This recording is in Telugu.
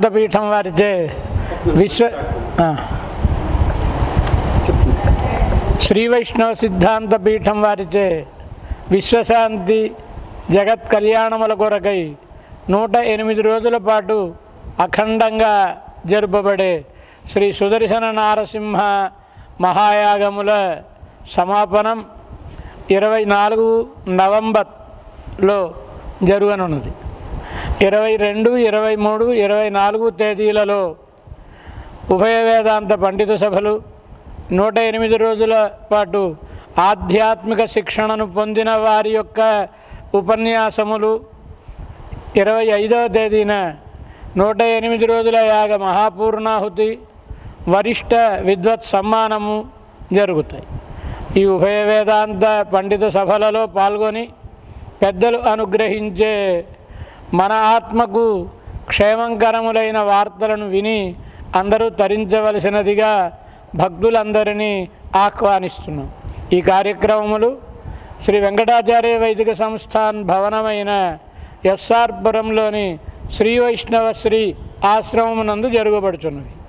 సిద్ధాంత పీఠం వారిచే విశ్వ ఆ. శ్రీ వైష్ణవ సిద్ధాంత పీఠం వారిచే విశ్వశాంతి జగత్ కళ్యాణముల కొరకై నూట ఎనిమిది రోజుల పాటు అఖండంగా జరుపబడే శ్రీ సుదర్శన నారసింహ మహాయాగముల సమాపనం ఇరవై నాలుగు నవంబర్లో జరగనున్నది ఇరవై రెండు ఇరవై మూడు ఇరవై నాలుగు తేదీలలో ఉభయ వేదాంత పండిత సభలు నూట ఎనిమిది రోజుల పాటు ఆధ్యాత్మిక శిక్షణను పొందిన వారి యొక్క ఉపన్యాసములు ఇరవై ఐదవ తేదీన నూట ఎనిమిది రోజుల యాగ మహాపూర్ణాహుతి వరిష్ట విద్వత్ సమ్మానము జరుగుతాయి ఈ ఉభయ వేదాంత పండిత సభలలో పాల్గొని పెద్దలు అనుగ్రహించే మన ఆత్మకు క్షేమంకరములైన వార్తలను విని అందరూ తరించవలసినదిగా భక్తులందరినీ ఆహ్వానిస్తున్నాం ఈ కార్యక్రమములు శ్రీ వెంకటాచార్య వైదిక సంస్థాన్ భవనమైన ఎస్ఆర్ పురంలోని శ్రీ వైష్ణవ శ్రీ ఆశ్రమమునందు జరుగుబడుచున్నవి